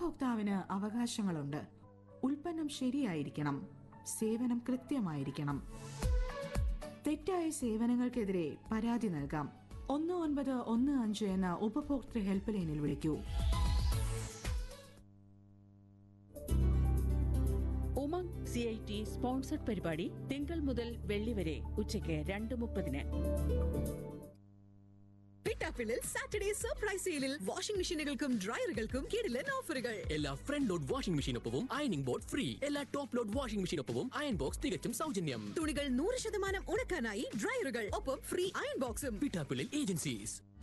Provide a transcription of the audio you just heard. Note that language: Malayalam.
ഉപഭോക്താവിന് അവകാശങ്ങളുണ്ട് ഉൽപ്പന്നം ശരിയായിരിക്കണം സേവനം കൃത്യമായിരിക്കണം തെറ്റായ സേവനങ്ങൾക്കെതിരെ പരാതി നൽകാം ഒന്ന് ഒൻപത് ഒന്ന് അഞ്ച് എന്ന ഉപഭോക്തൃ ഹെൽപ്പ് ലൈനിൽ വിളിക്കൂ Umang C I T sponsored പരിപാടി തിങ്കൾ മുതൽ വെള്ളി വരെ ഉച്ചയ്ക്ക് രണ്ട് മുപ്പതിന് പിട്ടാപ്പിളിൽ സാറ്റർഡേ സർപ്രൈസ് സെയിലിൽ വാഷിംഗ് മെഷീനുകൾക്കും ഡ്രയറുകൾക്കും കിടിലൻ ഓഫറുകൾ എല്ലാ ഫ്രണ്ട് ലോഡ് വാഷിംഗ് മെഷീനൊപ്പവും അയണിംഗ് ബോർഡ് ഫ്രീ എല്ലാ ടോപ്പ് ലോഡ് വാഷിംഗ് മെഷീനൊപ്പവും അയൺ ബോക്സ് തികച്ചും സൗജന്യം തുണികൾ നൂറ് ശതമാനം ഉണക്കാനായി ഡ്രയറുകൾ ഒപ്പം ഫ്രീ അയൺ ബോക്സും പിട്ടാപ്പിളിൽ ഏജൻസീസ്